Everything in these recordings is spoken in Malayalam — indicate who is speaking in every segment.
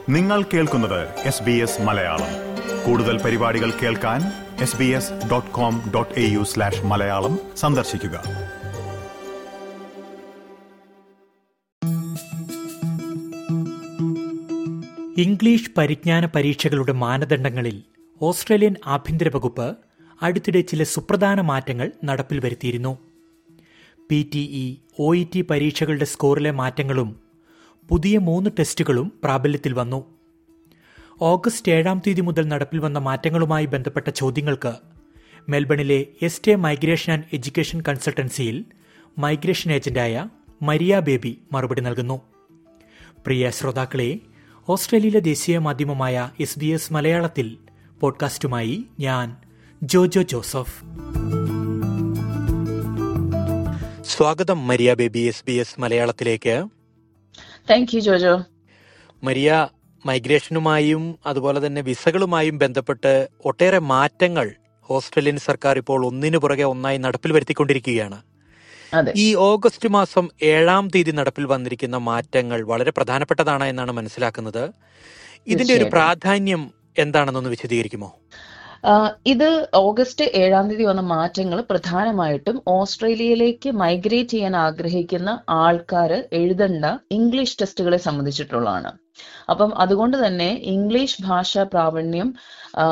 Speaker 1: നിങ്ങൾ കേൾക്കുന്നത് എസ് ബി എസ് മലയാളം കൂടുതൽ പരിപാടികൾ കേൾക്കാൻ S B S dot com dot A U slash Malayalam സന്ദർശിക്കുക
Speaker 2: ഇംഗ്ലീഷ് പരിജ്ഞാന പരീക്ഷകളുടെ മാനദണ്ഡങ്ങളിൽ ഓസ്ട്രേലിയൻ ആഭ്യന്തര വകുപ്പ് അടുത്തിടെ ചില സുപ്രധാന മാറ്റങ്ങൾ നടപ്പിൽ വരുത്തിയിരുന്നു P T E O E T പരീക്ഷകളുടെ സ്കോറിലെ മാറ്റങ്ങളും പുതിയ മൂന്ന് ടെസ്റ്റുകളും പ്രാബല്യത്തിൽ വന്നു ഓഗസ്റ്റ് ഏഴാം തീയതി മുതൽ നടപ്പിൽ വന്ന മാറ്റങ്ങളുമായി ബന്ധപ്പെട്ട ചോദ്യങ്ങൾക്ക് മെൽബണിലെ എസ്റ്റേ മൈഗ്രേഷൻ ആൻഡ് എഡ്യൂക്കേഷൻ കൺസൾട്ടൻസിയിൽ മൈഗ്രേഷൻ ഏജന്റായ മരിയ ബേബി മറുപടി നൽകുന്നു പ്രിയ ശ്രോതാക്കളെ ഓസ്ട്രേലിയയിലെ ദേശീയ മാധ്യമമായ എസ് ബി എസ് മലയാളത്തിൽ പോഡ്കാസ്റ്റുമായി ഞാൻ ജോജോ ജോസഫ് സ്വാഗതം Maria Baby S B S മലയാളത്തിലേക്ക്
Speaker 3: താങ്ക് യു ജോജോ
Speaker 2: മരിയ മൈഗ്രേഷനുമായും അതുപോലെ തന്നെ വിസകളുമായും ബന്ധപ്പെട്ട് ഒട്ടേറെ മാറ്റങ്ങൾ ഓസ്ട്രേലിയൻ സർക്കാർ ഇപ്പോൾ ഒന്നിനു പുറകെ ഒന്നായി നടപ്പിൽ വരുത്തിക്കൊണ്ടിരിക്കുകയാണ്
Speaker 3: അതെ
Speaker 2: ഈ ഓഗസ്റ്റ് മാസം ഏഴാം തീയതി നടപ്പിൽ വന്നിരിക്കുന്ന മാറ്റങ്ങൾ വളരെ പ്രധാനപ്പെട്ടതാണ് എന്നാണ് മനസ്സിലാക്കുന്നത് ഇതിന്റെ ഒരു
Speaker 3: തീർച്ചയായിട്ടും.
Speaker 2: പ്രാധാന്യം എന്താണെന്നൊന്ന് വിശദീകരിക്കുമോ
Speaker 3: ആ, ഇത് ഓഗസ്റ്റ് ഏഴാം തീയതി വന്ന മാറ്റങ്ങൾ പ്രധാനമായിട്ടും ഓസ്ട്രേലിയയിലേക്ക് മൈഗ്രേറ്റ് ചെയ്യാൻ ആഗ്രഹിക്കുന്ന ആൾക്കാർ എഴുതേണ്ട ഇംഗ്ലീഷ് ടെസ്റ്റുകളെ സംബന്ധിച്ചിട്ടുള്ളതാണ് അപ്പം അതുകൊണ്ട് തന്നെ ഇംഗ്ലീഷ് ഭാഷാ പ്രാവീണ്യം ആ,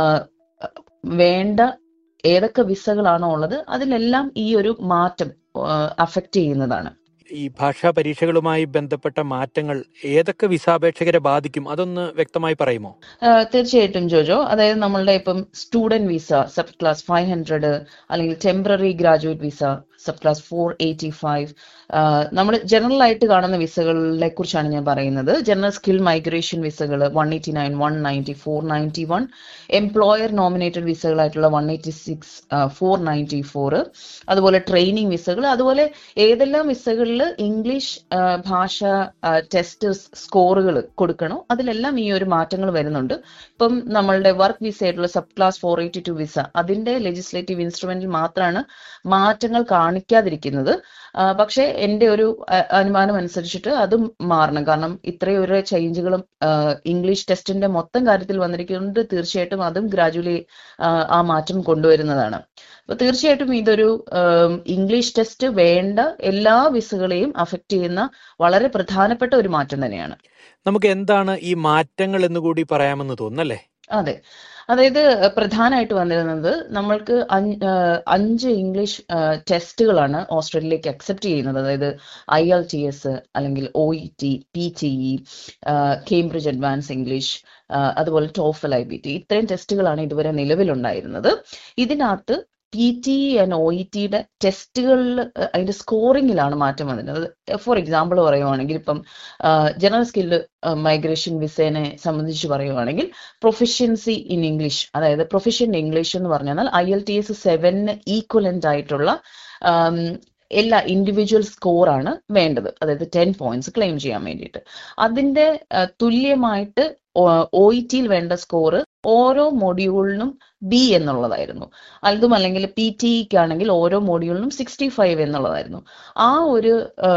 Speaker 3: വേണ്ട ഏതൊക്കെ വിസകളാണോ ഉള്ളത് അതിലെല്ലാം ഈ ഒരു മാറ്റം അഫക്റ്റ് ചെയ്യുന്നതാണ്
Speaker 2: ഈ ഭാഷാ പരീക്ഷകളുമായി ബന്ധപ്പെട്ട മാറ്റങ്ങൾ ഏതൊക്കെ വിസാപേക്ഷകരെ ബാധിക്കും അതൊന്ന് വ്യക്തമായി പറയുമോ
Speaker 3: ആ, തീർച്ചയായിട്ടും ജോജോ അതായത് നമ്മളുടെ ഇപ്പം student visa subclass five hundred അല്ലെങ്കിൽ temporary graduate visa subclass four eighty five നമ്മൾ ജനറൽ ആയിട്ട് കാണുന്ന വിസകളെ കുറിച്ചാണ് ഞാൻ പറയുന്നത് ജനറൽ സ്കിൽ മൈഗ്രേഷൻ വിസകൾ one eighty nine one ninety four ninety one employer nominated വിസകളായിട്ടുള്ള one eighty six four ninety four അതുപോലെ ട്രെയിനിങ് വിസകൾ അതുപോലെ ഏതെല്ലാം വിസകളിൽ ഇംഗ്ലീഷ് ആ, ഭാഷ ടെസ്റ്റ് സ്കോറുകൾ കൊടുക്കണോ അതിലെല്ലാം ഈ ഒരു മാറ്റങ്ങൾ വരുന്നുണ്ട് ഇപ്പം നമ്മളുടെ വർക്ക് വിസ ആയിട്ടുള്ള subclass four eighty two visa അതിന്റെ ലെജിസ്ലേറ്റീവ് ഇൻസ്ട്രുമെന്റിൽ മാത്രമാണ് മാറ്റങ്ങൾ കാണിക്കാതിരിക്കുന്നത് ആ, പക്ഷേ എന്റെ ഒരു ആ, അനുമാനം അനുസരിച്ചിട്ട് അതും മാറണം കാരണം ഇത്രയും ഒരു ചേഞ്ചുകളും ഇംഗ്ലീഷ് ടെസ്റ്റിന്റെ മൊത്തം കാര്യത്തിൽ വന്നിരിക്കുന്നത് തീർച്ചയായിട്ടും അതും ഗ്രാജുവലി ആ മാറ്റം കൊണ്ടുവരുന്നതാണ് അപ്പൊ തീർച്ചയായിട്ടും ഇതൊരു ആം, ഇംഗ്ലീഷ് ടെസ്റ്റ് വേണ്ട എല്ലാ വിസകളെയും അഫക്റ്റ് ചെയ്യുന്ന വളരെ പ്രധാനപ്പെട്ട ഒരു മാറ്റം തന്നെയാണ്
Speaker 2: നമുക്ക് എന്താണ് ഈ മാറ്റങ്ങൾ എന്നുകൂടി പറയാമെന്ന് തോന്നുന്നല്ലേ
Speaker 3: അതെ അതായത് പ്രധാനമായിട്ട് വന്നിരുന്നത് നമ്മൾക്ക് അഞ്ച് ആഹ് അഞ്ച് ഇംഗ്ലീഷ് ആഹ് ടെസ്റ്റുകളാണ് ഓസ്ട്രേലിയയിലേക്ക് അക്സെപ്റ്റ് ചെയ്യുന്നത് അതായത് ഐ എൽ ടി എസ് അല്ലെങ്കിൽ O E T P T E Cambridge advance English ah അതുപോലെ ടോഫൽ ഐ ബി ടി ഇത്രയും ടെസ്റ്റുകളാണ് ഇതുവരെ നിലവിലുണ്ടായിരുന്നത് ഇതിനകത്ത് P T and O E ടിയുടെ ടെസ്റ്റുകളിൽ അതിന്റെ സ്കോറിങ്ങിലാണ് മാറ്റം വന്നിരുന്നത് ഫോർ എക്സാമ്പിൾ പറയുവാണെങ്കിൽ ഇപ്പം ജനറൽ സ്കില്ല് മൈഗ്രേഷൻ വിസേനെ സംബന്ധിച്ച് പറയുവാണെങ്കിൽ പ്രൊഫഷ്യൻസി ഇൻ ഇംഗ്ലീഷ് അതായത് പ്രൊഫഷ്യൻ ഇംഗ്ലീഷ് എന്ന് പറഞ്ഞാൽ ഐ എൽ ടി എസ് സെവനിന് ഈക്വലന്റ് ആയിട്ടുള്ള ആം, എല്ലാ ഇൻഡിവിജ്വൽ സ്കോർ ആണ് വേണ്ടത് അതായത് ടെൻ പോയിന്റ്സ് ക്ലെയിം ചെയ്യാൻ വേണ്ടിയിട്ട് അതിന്റെ ആ, തുല്യമായിട്ട് ഒ ഇ ടിയിൽ വേണ്ട സ്കോർ ഓരോ മൊഡ്യൂളിനും ബി എന്നുള്ളതായിരുന്നു അതും അല്ലെങ്കിൽ പി ടിക്ക് ആണെങ്കിൽ ഓരോ മൊഡ്യൂളിനും സിക്സ്റ്റി ഫൈവ് എന്നുള്ളതായിരുന്നു ആ ഒരു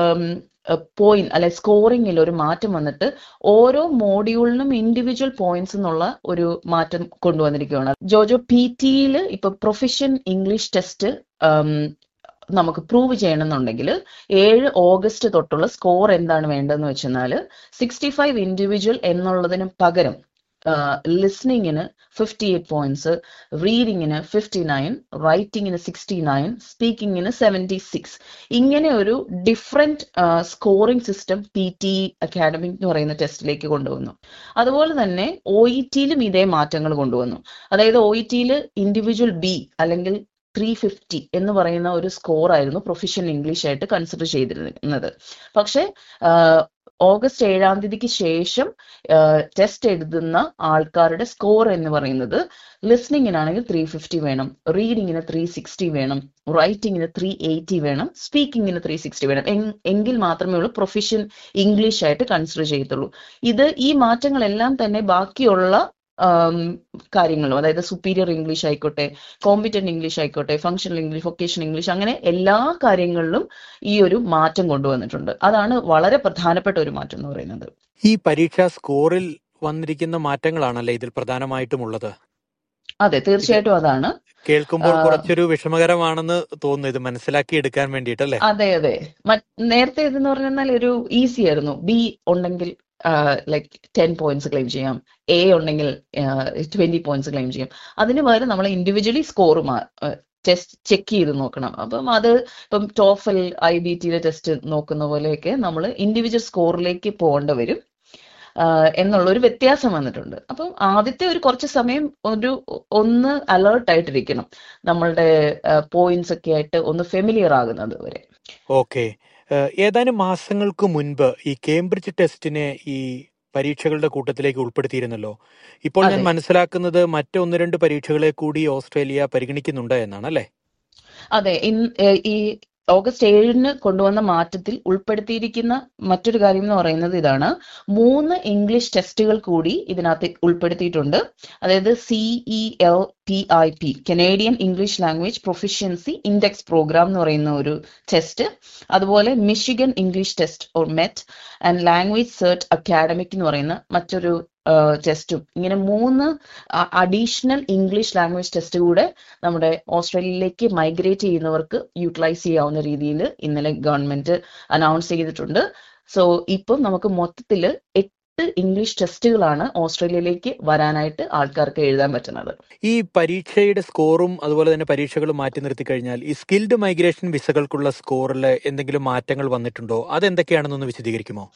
Speaker 3: പോയിന്റ് അല്ലെ സ്കോറിംഗിൽ ഒരു മാറ്റം വന്നിട്ട് ഓരോ മോഡ്യൂളിനും ഇൻഡിവിജ്വൽ പോയിന്റ്സ് എന്നുള്ള ഒരു മാറ്റം കൊണ്ടുവന്നിരിക്കുകയാണ് ജോജോ പി ടിയിൽ ഇപ്പൊ പ്രൊഫഷൻ ഇംഗ്ലീഷ് ടെസ്റ്റ് നമുക്ക് പ്രൂവ് ചെയ്യണമെന്നുണ്ടെങ്കിൽ ഏഴ് ഓഗസ്റ്റ് തൊട്ടുള്ള സ്കോർ എന്താണ് വേണ്ടതെന്ന് വെച്ചെന്നാൽ സിക്സ്റ്റി ഫൈവ് ഇൻഡിവിജ്വൽ എന്നുള്ളതിന് പകരം ലിസ്ണിങ്ങിന് ഫിഫ്റ്റി എയ്റ്റ് പോയിന്റ്സ് റീഡിങ്ങിന് ഫിഫ്റ്റി നയൻ റൈറ്റിങ്ങിന് സിക്സ്റ്റി നയൻ സ്പീക്കിങ്ങിന് സെവൻറ്റി സിക്സ് ഇങ്ങനെ ഒരു different scoring system P T academic എന്ന് പറയുന്ന ടെസ്റ്റിലേക്ക് കൊണ്ടുവന്നു അതുപോലെ തന്നെ ഒ ഇ ടിയിലും ഇതേ മാറ്റങ്ങൾ കൊണ്ടുവന്നു അതായത് ഒ ഇ ടിയിൽ ഇൻഡിവിജ്വൽ ബി അല്ലെങ്കിൽ ത്രീ ഫിഫ്റ്റി എന്ന് പറയുന്ന ഒരു സ്കോർ ആയിരുന്നു പ്രൊഫഷൻ ഇംഗ്ലീഷ് ആയിട്ട് കൺസിഡർ ചെയ്തിരുന്നത് പക്ഷേ ആഹ്, ഓഗസ്റ്റ് ഏഴാം തീയതിക്ക് ശേഷം ടെസ്റ്റ് എഴുതുന്ന ആൾക്കാരുടെ സ്കോർ എന്ന് പറയുന്നത് ലിസ്ണിങ്ങിനാണെങ്കിൽ ത്രീ ഫിഫ്റ്റി വേണം റീഡിങ്ങിന് ത്രീ സിക്സ്റ്റി വേണം റൈറ്റിങ്ങിന് ത്രീ എയ്റ്റി വേണം സ്പീക്കിങ്ങിന് ത്രീ സിക്സ്റ്റി വേണം എങ്- എങ്കിൽ മാത്രമേ ഉള്ളൂ പ്രൊഫഷൻ ഇംഗ്ലീഷ് ആയിട്ട് കൺസിഡർ ചെയ്യത്തുള്ളൂ ഇത് ഈ മാറ്റങ്ങളെല്ലാം തന്നെ ബാക്കിയുള്ള ആം, കാര്യങ്ങളും അതായത് സുപ്പീരിയർ ഇംഗ്ലീഷ് ആയിക്കോട്ടെ കോമ്പിറ്റന്റ് ഇംഗ്ലീഷ് ആയിക്കോട്ടെ ഫങ്ഷണൽ ഇംഗ്ലീഷ് വൊക്കേഷൻ ഇംഗ്ലീഷ് അങ്ങനെ എല്ലാ കാര്യങ്ങളിലും ഈ ഒരു മാറ്റം കൊണ്ടുവന്നിട്ടുണ്ട് അതാണ് വളരെ പ്രധാനപ്പെട്ട ഒരു മാറ്റം എന്ന് പറയുന്നത്
Speaker 2: ഈ പരീക്ഷാ സ്കോറിൽ വന്നിരിക്കുന്ന മാറ്റങ്ങളാണല്ലേ ഇതിൽ പ്രധാനമായിട്ടും ഉള്ളത്
Speaker 3: അതെ
Speaker 2: ഇത്
Speaker 3: തീർച്ചയായിട്ടും അതാണ്
Speaker 2: കേൾക്കുമ്പോൾ
Speaker 3: ആഹ്
Speaker 2: കുറച്ചൊരു വിഷമകരമാണെന്ന് തോന്നുന്നു ഇത് മനസ്സിലാക്കി എടുക്കാൻ വേണ്ടിയിട്ടല്ലേ
Speaker 3: അതെ അതെ മറ്റ് നേരത്തെ ഇതെന്ന് പറഞ്ഞാൽ ഒരു ഈസി ആയിരുന്നു ബി ഉണ്ടെങ്കിൽ ലൈക്ക് ടെൻ പോയിന്റ്സ് ക്ലെയിം ചെയ്യാം എ ഉണ്ടെങ്കിൽ ട്വന്റി പോയിന്റ്സ് ക്ലെയിം ചെയ്യാം അതിന് പകരം നമ്മൾ ഇൻഡിവിജ്വലി സ്കോർ ടെസ്റ്റ് ചെക്ക് ചെയ്ത് നോക്കണം അപ്പം അത് ഇപ്പം ടോഫൽ ഐ ബി ടിയുടെ ടെസ്റ്റ് നോക്കുന്ന പോലെയൊക്കെ നമ്മൾ ഇൻഡിവിജ്വൽ സ്കോറിലേക്ക് പോകേണ്ടി വരും ആഹ് എന്നുള്ള ഒരു വ്യത്യാസം വന്നിട്ടുണ്ട് അപ്പം ആദ്യത്തെ ഒരു കുറച്ച് സമയം ഒരു ഒന്ന് അലേർട്ട് ആയിട്ടിരിക്കണം നമ്മളുടെ പോയിന്റ്സ് ഒക്കെ ആയിട്ട് ഒന്ന് ഫെമിലിയർ ആകുന്നത് വരെ
Speaker 2: ഓക്കെ ഏതാനും മാസങ്ങൾക്ക് മുൻപ് ഈ കേംബ്രിഡ്ജ് ടെസ്റ്റിനെ ഈ പരീക്ഷകളുടെ കൂട്ടത്തിലേക്ക് ഉൾപ്പെടുത്തിയിരുന്നല്ലോ ഇപ്പോൾ ഞാൻ
Speaker 3: അതെ
Speaker 2: മനസ്സിലാക്കുന്നത് മറ്റ് ഒന്ന് രണ്ട് പരീക്ഷകളെ കൂടി ഓസ്ട്രേലിയ പരിഗണിക്കുന്നുണ്ട് എന്നാണ് അല്ലേ
Speaker 3: അതെ ഇൻ ഏഹ് ഈ ഓഗസ്റ്റ് ഏഴിന് കൊണ്ടുവന്ന മാറ്റത്തിൽ ഉൾപ്പെടുത്തിയിരിക്കുന്ന മറ്റൊരു കാര്യം എന്ന് പറയുന്നത് ഇതാണ് മൂന്ന് ഇംഗ്ലീഷ് ടെസ്റ്റുകൾ കൂടി ഇതിനകത്ത് ഉൾപ്പെടുത്തിയിട്ടുണ്ട് അതായത് C E L P I P Canadian English language proficiency index program എന്ന് പറയുന്ന ഒരു ടെസ്റ്റ് അതുപോലെ Michigan English test or MET and language cert academic എന്ന് പറയുന്ന മറ്റൊരു ടെസ്റ്റും ഇങ്ങനെ മൂന്ന് അഡീഷണൽ ഇംഗ്ലീഷ് ലാംഗ്വേജ് ടെസ്റ്റ് കൂടെ നമ്മുടെ ഓസ്ട്രേലിയയിലേക്ക് മൈഗ്രേറ്റ് ചെയ്യുന്നവർക്ക് യൂട്ടിലൈസ് ചെയ്യാവുന്ന രീതിയിൽ ഇന്നലെ ഗവൺമെന്റ് അനൗൺസ് ചെയ്തിട്ടുണ്ട് സോ ഇപ്പം നമുക്ക് മൊത്തത്തിൽ എട്ട് ഇംഗ്ലീഷ് ടെസ്റ്റുകളാണ് ഓസ്ട്രേലിയയിലേക്ക് വരാനായിട്ട് ആൾക്കാർക്ക് എഴുതാൻ പറ്റുന്നത്
Speaker 2: ഈ പരീക്ഷയുടെ സ്കോറും അതുപോലെ തന്നെ പരീക്ഷകളും മാറ്റി നിർത്തി കഴിഞ്ഞാൽ ഈ സ്കിൽഡ് മൈഗ്രേഷൻ വിസകൾക്കുള്ള സ്കോറിൽ എന്തെങ്കിലും മാറ്റങ്ങൾ വന്നിട്ടുണ്ടോ അതെന്തൊക്കെയാണെന്നൊന്ന് വിശദീകരിക്കുമോ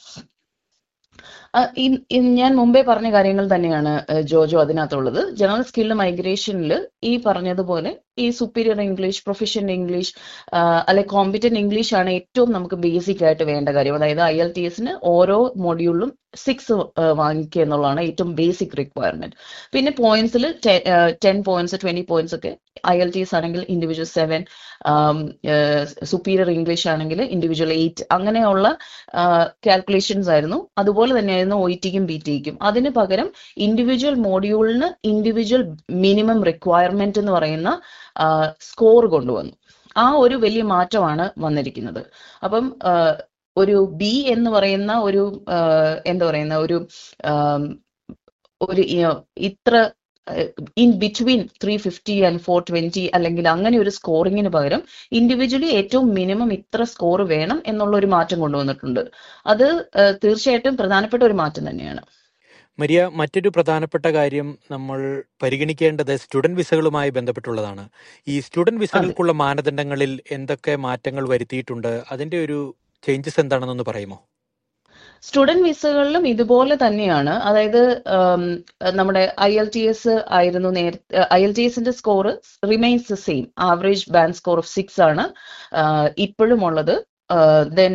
Speaker 3: ആ, ഇൻ- ഇൻ- ഞാൻ മുമ്പേ പറഞ്ഞ കാര്യങ്ങൾ തന്നെയാണ് ഏഹ്, ജോജോ അതിനകത്തുള്ളത് ജനറൽ സ്കിൽഡ് മൈഗ്രേഷനിൽ ഈ പറഞ്ഞതുപോലെ ഈ സുപ്പീരിയർ ഇംഗ്ലീഷ് പ്രൊഫഷണൽ ഇംഗ്ലീഷ് അല്ലെ കോമ്പിറ്റന്റ് ഇംഗ്ലീഷ് ആണ് ഏറ്റവും നമുക്ക് ബേസിക് ആയിട്ട് വേണ്ട കാര്യം അതായത് ഐ എൽ ടി എസിന് ഓരോ മൊഡ്യൂളിലും സിക്സ് വാങ്ങിക്കുക എന്നുള്ളതാണ് ഏറ്റവും ബേസിക് റിക്വയർമെന്റ് പിന്നെ പോയിന്റ്സിൽ ടെൻ പോയിന്റ്സ് ട്വന്റി പോയിന്റ്സ് ഒക്കെ ഐ എൽ ടി എസ് ആണെങ്കിൽ ഇൻഡിവിജ്വൽ സെവൻ സുപ്പീരിയർ ഇംഗ്ലീഷ് ആണെങ്കിൽ ഇൻഡിവിജ്വൽ എയ്റ്റ് അങ്ങനെയുള്ള കാൽക്കുലേഷൻസ് ആയിരുന്നു അതുപോലെ തന്നെയായിരുന്നു ഒ ടിക്കും ബി ടിക്കും അതിന് പകരം ഇൻഡിവിജ്വൽ മോഡ്യൂളിന് ഇൻഡിവിജ്വൽ മിനിമം റിക്വയർമെന്റ് എന്ന് പറയുന്ന സ്കോർ കൊണ്ടുവന്നു ആ ഒരു വലിയ മാറ്റമാണ് വന്നിരിക്കുന്നത് അപ്പം ആ, ഒരു ബി എന്ന് പറയുന്ന ഒരു ആ, എന്താ പറയുന്ന ഒരു ആം, ഒരു ഈ- ഇത്ര in between three fifty and four twenty അല്ലെങ്കിൽ അങ്ങനെ ഒരു സ്കോറിങ്ങിന് പകരം ഇൻഡിവിജ്വലി ഏറ്റവും മിനിമം ഇത്ര സ്കോർ വേണം എന്നുള്ള ഒരു മാറ്റം കൊണ്ടുവന്നിട്ടുണ്ട് അത് ആ, തീർച്ചയായിട്ടും പ്രധാനപ്പെട്ട ഒരു മാറ്റം തന്നെയാണ്
Speaker 2: മരിയ മറ്റൊരു പ്രധാനപ്പെട്ട കാര്യം നമ്മൾ പരിഗണിക്കേണ്ടത് സ്റ്റുഡന്റ് വിസകളുമായി ബന്ധപ്പെട്ടുള്ളതാണ് ഈ സ്റ്റുഡന്റ്
Speaker 3: അതെ
Speaker 2: വിസകൾക്കുള്ള മാനദണ്ഡങ്ങളിൽ എന്തൊക്കെ മാറ്റങ്ങൾ വരുത്തിയിട്ടുണ്ട് അതിന്റെ ഒരു ചേഞ്ചസ് എന്താണെന്നൊന്ന് പറയുമോ
Speaker 3: സ്റ്റുഡന്റ് വിസകളിലും ഇതുപോലെ തന്നെയാണ് അതായത് ഉം, നമ്മുടെ ഐ എൽ ടി എസ് ആയിരുന്നു നേരത്തെ ഐ എൽ ടി എസിന്റെ score remains the same average band score of six ആണ് ആഹ് ഇപ്പോഴും ഉള്ളത് then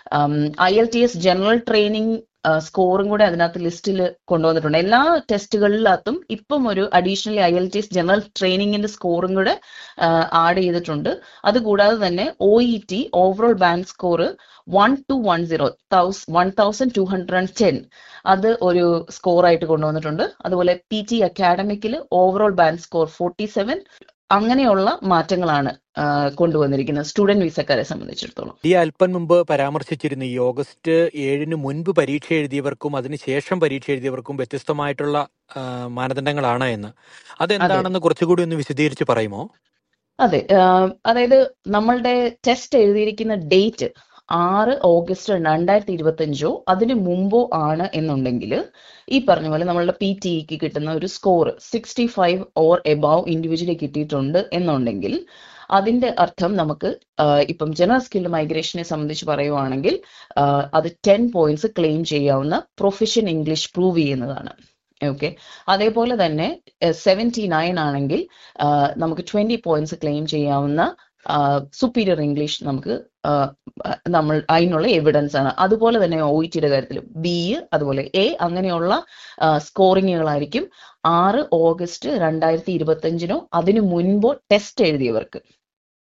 Speaker 3: I L T S general training സ്കോറും കൂടെ അതിനകത്ത് ലിസ്റ്റിൽ കൊണ്ടുവന്നിട്ടുണ്ട് എല്ലാ ടെസ്റ്റുകളിലകത്തും ഇപ്പം ഒരു additionally I L T S general ട്രെയിനിങ്ങിന്റെ സ്കോറും കൂടെ ആഡ് ചെയ്തിട്ടുണ്ട് അതുകൂടാതെ തന്നെ O E T overall band score one two one zero one thousand two hundred and ten അത് ഒരു സ്കോർ ആയിട്ട് കൊണ്ടുവന്നിട്ടുണ്ട് അതുപോലെ പി ടി അക്കാഡമിക്കിൽ overall band score forty seven അങ്ങനെയുള്ള മാറ്റങ്ങളാണ് ആ, കൊണ്ടുവന്നിരിക്കുന്നത് സ്റ്റുഡന്റ് വിസക്കാരെ സംബന്ധിച്ചിടത്തോളം
Speaker 2: ഈ അല്പം മുമ്പ് പരാമർശിച്ചിരുന്നു ഈ ഓഗസ്റ്റ് ഏഴിന് മുൻപ് പരീക്ഷ എഴുതിയവർക്കും അതിനുശേഷം പരീക്ഷ എഴുതിയവർക്കും വ്യത്യസ്തമായിട്ടുള്ള ആ, മാനദണ്ഡങ്ങളാണ് എന്ന്
Speaker 3: അതെ
Speaker 2: അതെന്താണെന്ന് കുറച്ചുകൂടി ഒന്ന് വിശദീകരിച്ച് പറയുമോ
Speaker 3: അതെ ആഹ് അതായത് നമ്മളുടെ ടെസ്റ്റ് എഴുതിയിരിക്കുന്ന ഡേറ്റ് ആറ് ഓഗസ്റ്റ് രണ്ടായിരത്തി ഇരുപത്തി അഞ്ചോ അതിന് മുമ്പോ ആണ് എന്നുണ്ടെങ്കിൽ ഈ പറഞ്ഞ പോലെ നമ്മളുടെ പി ടിക്ക് കിട്ടുന്ന ഒരു score sixty five or above individually കിട്ടിയിട്ടുണ്ട് എന്നുണ്ടെങ്കിൽ അതിന്റെ അർത്ഥം നമുക്ക് ആഹ് ഇപ്പം ജനറൽ സ്കിൽഡ് മൈഗ്രേഷനെ സംബന്ധിച്ച് പറയുവാണെങ്കിൽ ആഹ് അത് ടെൻ പോയിന്റ്സ് ക്ലെയിം ചെയ്യാവുന്ന പ്രൊഫഷൻ ഇംഗ്ലീഷ് പ്രൂവ് ചെയ്യുന്നതാണ് ഓക്കെ അതേപോലെ തന്നെ സെവൻറ്റി നയൻ ആണെങ്കിൽ ആഹ് നമുക്ക് ട്വന്റി പോയിന്റ്സ് ക്ലെയിം ചെയ്യാവുന്ന സുപ്പീരിയർ ഇംഗ്ലീഷ് നമുക്ക് ആഹ് നമ്മൾ അതിനുള്ള എവിഡൻസ് ആണ് അതുപോലെ തന്നെ ഒ ഇ ടിയുടെ കാര്യത്തിൽ ബി അതുപോലെ എ അങ്ങനെയുള്ള സ്കോറിങ്ങുകളായിരിക്കും ആറ് ഓഗസ്റ്റ് രണ്ടായിരത്തി ഇരുപത്തി അഞ്ചിനോ അതിനു മുൻപോ ടെസ്റ്റ് എഴുതിയവർക്ക്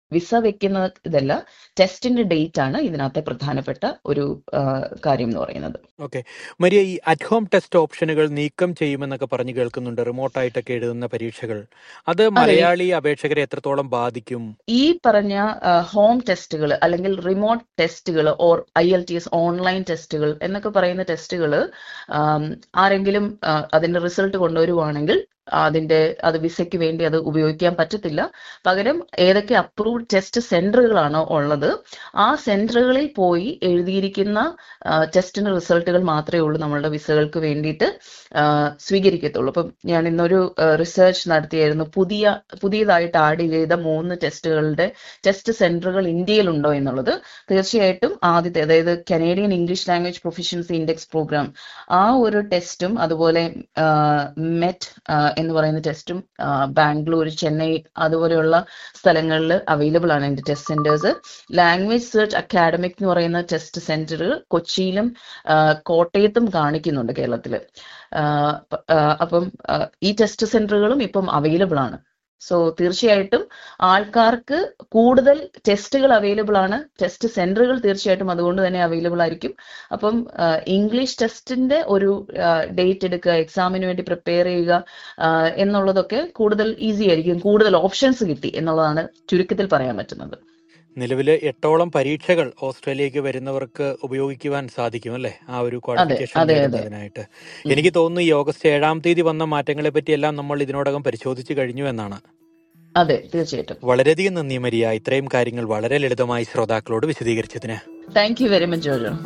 Speaker 3: വിസ വെക്കുന്ന ഇതല്ല ടെസ്റ്റിന്റെ ഡേറ്റ് ആണ് ഇതിനകത്തെ പ്രധാനപ്പെട്ട ഒരു ആ, കാര്യം എന്ന് പറയുന്നത്
Speaker 2: ഓക്കെ മരിയ ഈ അറ്റ് ഹോം ടെസ്റ്റ് ഓപ്ഷനുകൾ നീക്കം ചെയ്യുമെന്നൊക്കെ പറഞ്ഞു കേൾക്കുന്നുണ്ട് റിമോട്ടായിട്ടൊക്കെ എഴുതുന്ന പരീക്ഷകൾ അത് മലയാളി അപേക്ഷകരെ എത്രത്തോളം ബാധിക്കും
Speaker 3: ഈ പറഞ്ഞ ഹോം ടെസ്റ്റുകൾ അല്ലെങ്കിൽ റിമോട്ട് ടെസ്റ്റുകൾ or I L T S online ടെസ്റ്റുകൾ എന്നൊക്കെ പറയുന്ന ടെസ്റ്റുകൾ ആരെങ്കിലും ആ, അതിന്റെ റിസൾട്ട് കൊണ്ടുവരുവാണെങ്കിൽ അതിന്റെ അത് വിസയ്ക്ക് വേണ്ടി അത് ഉപയോഗിക്കാൻ പറ്റത്തില്ല പകരം ഏതൊക്കെ അപ്രൂവ്ഡ് ടെസ്റ്റ് സെന്ററുകളാണോ ഉള്ളത് ആ സെന്ററുകളിൽ പോയി എഴുതിയിരിക്കുന്ന ടെസ്റ്റിന്റെ റിസൾട്ടുകൾ മാത്രമേ ഉള്ളൂ നമ്മളുടെ വിസകൾക്ക് വേണ്ടിയിട്ട് ആ, സ്വീകരിക്കത്തുള്ളൂ അപ്പം ഞാൻ ഇന്നൊരു റിസർച്ച് നടത്തിയായിരുന്നു പുതിയ പുതിയതായിട്ട് ആഡ് ചെയ്ത മൂന്ന് ടെസ്റ്റുകളുടെ ടെസ്റ്റ് സെന്ററുകൾ ഇന്ത്യയിലുണ്ടോ എന്നുള്ളത് തീർച്ചയായിട്ടും ആദ്യത്തെ അതായത് Canadian English language proficiency index program ആ ഒരു ടെസ്റ്റും അതുപോലെ മെറ്റ് എന്ന് പറയുന്ന ടെസ്റ്റും ബാംഗ്ലൂർ ചെന്നൈ അതുപോലെയുള്ള സ്ഥലങ്ങളിൽ അവൈലബിൾ ആണ് ഇതിന്റെ test centres language cert academic എന്ന് പറയുന്ന ടെസ്റ്റ് സെന്റർ കൊച്ചിയിലും ആ, കോട്ടയത്തും കാണിക്കുന്നുണ്ട് കേരളത്തില് ആ, പ- ആ, അപ്പം ആ, ഈ ടെസ്റ്റ് സെന്ററുകളും ഇപ്പം അവൈലബിൾ ആണ് സോ തീർച്ചയായിട്ടും ആൾക്കാർക്ക് കൂടുതൽ ടെസ്റ്റുകൾ അവൈലബിൾ ആണ് ടെസ്റ്റ് സെന്ററുകൾ തീർച്ചയായിട്ടും അതുകൊണ്ട് തന്നെ അവൈലബിൾ ആയിരിക്കും അപ്പം ആ, ഇംഗ്ലീഷ് ടെസ്റ്റിന്റെ ഒരു ഡേറ്റ് എടുക്കുക എക്സാമിന് വേണ്ടി പ്രിപ്പയർ ചെയ്യുക ആ, എന്നുള്ളതൊക്കെ കൂടുതൽ ഈസി ആയിരിക്കും കൂടുതൽ ഓപ്ഷൻസ് കിട്ടി എന്നുള്ളതാണ് ചുരുക്കത്തിൽ പറയാൻ പറ്റുന്നത്
Speaker 2: നിലവിൽ എട്ടോളം പരീക്ഷകൾ ഓസ്ട്രേലിയക്ക് വരുന്നവർക്ക് ഉപയോഗിക്കുവാൻ സാധിക്കും അല്ലേ ആ ഒരു ക്വാളിഫിക്കേഷൻ
Speaker 3: അതെ, അതെ.
Speaker 2: നേടുന്നതിനായിട്ട് എനിക്ക് തോന്നുന്നു ഈ ഓഗസ്റ്റ് ഏഴാം തീയതി വന്ന മാറ്റങ്ങളെ പറ്റിയെല്ലാം നമ്മൾ ഇതിനോടകം പരിശോധിച്ചു കഴിഞ്ഞു എന്നാണ്
Speaker 3: അതെ തീർച്ചയായിട്ടും
Speaker 2: വളരെയധികം നന്ദി മരിയ ഇത്രയും കാര്യങ്ങൾ വളരെ ലളിതമായി ശ്രോതാക്കളോട് വിശദീകരിച്ചതിന്
Speaker 3: thank you very much Jojo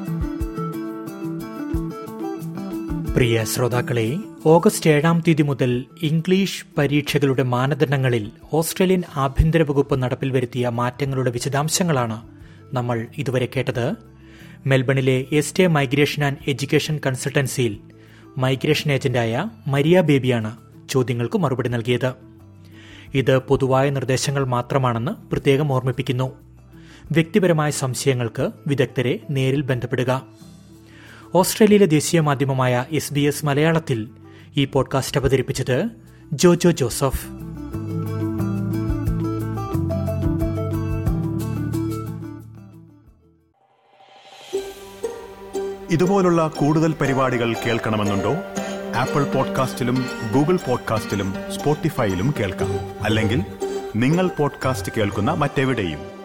Speaker 2: പ്രിയ ശ്രോതാക്കളെ ഓഗസ്റ്റ് ഏഴാം തീയതി മുതൽ ഇംഗ്ലീഷ് പരീക്ഷകളുടെ മാനദണ്ഡങ്ങളിൽ ഓസ്ട്രേലിയൻ ആഭ്യന്തര വകുപ്പ് നടപ്പിൽ വരുത്തിയ മാറ്റങ്ങളുടെ വിശദാംശങ്ങളാണ് നമ്മൾ ഇതുവരെ കേട്ടത് മെൽബണിലെ എസ്റ്റേ മൈഗ്രേഷൻ ആൻഡ് എഡ്യൂക്കേഷൻ കൺസൾട്ടൻസിയിൽ മൈഗ്രേഷൻ ഏജന്റായ മരിയ ബേബിയാണ് ചോദ്യങ്ങൾക്ക് മറുപടി നൽകിയത് ഇത് പൊതുവായ നിർദ്ദേശങ്ങൾ മാത്രമാണെന്ന് പ്രത്യേകം ഓർമ്മിപ്പിക്കുന്നു വ്യക്തിപരമായ സംശയങ്ങൾക്ക് വിദഗ്ധരെ നേരിൽ ബന്ധപ്പെടുക ഓസ്ട്രേലിയയിലെ ദേശീയ മാധ്യമമായ എസ് ബി എസ് മലയാളത്തിൽ ഈ പോഡ്കാസ്റ്റ് അവതരിപ്പിച്ചത് ജോജോ ജോസഫ്
Speaker 1: ഇതുപോലുള്ള കൂടുതൽ പരിപാടികൾ കേൾക്കണമെന്നുണ്ടോ ആപ്പിൾ പോഡ്കാസ്റ്റിലും ഗൂഗിൾ പോഡ്കാസ്റ്റിലും സ്പോട്ടിഫൈയിലും കേൾക്കാം അല്ലെങ്കിൽ നിങ്ങൾ പോഡ്കാസ്റ്റ് കേൾക്കുന്ന മറ്റെവിടെയും